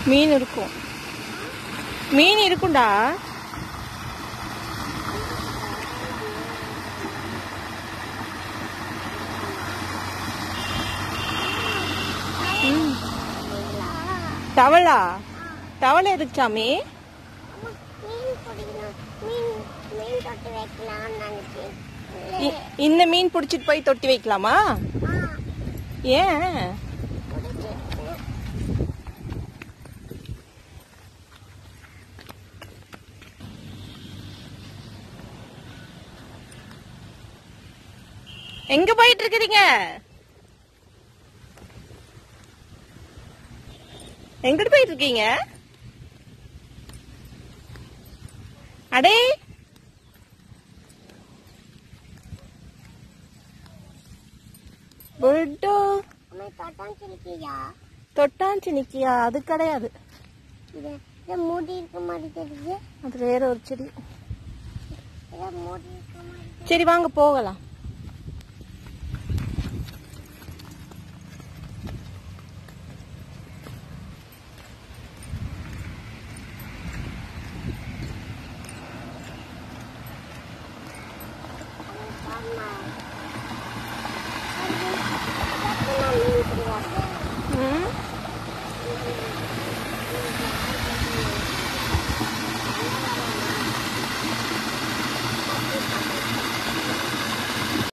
மீன் இருக்கும் மீன் இருக்கும்டா ம். தவளா தவளை எதுக்கு சாமி அம்மா, மீன் பிடிக்கணும் மீன் மீன் தொட்டு வைக்கலாம்னு நினைச்சேன் இ- இந்த மீன் பிடிச்சிட்டு போய் தொட்டி வைக்கலாமா ஆ ஏன் பிடிச்சிருக்கேன் எங்க போயிட்டு இருக்கிறீங்க எங்கிட்டு போயிட்டு இருக்கீங்க அடே புல்டோ அம்மா தொட்டான்னு சொல்லிக்கியா தொட்டாஞ்சி நிக்கியா அது கிடையாது இது இது மூடி இருக்க மாதிரி தெரியுது அது வேற ஒரு செடி இது மூடி இருக்க மாதிரி சரி வாங்க போகலாம்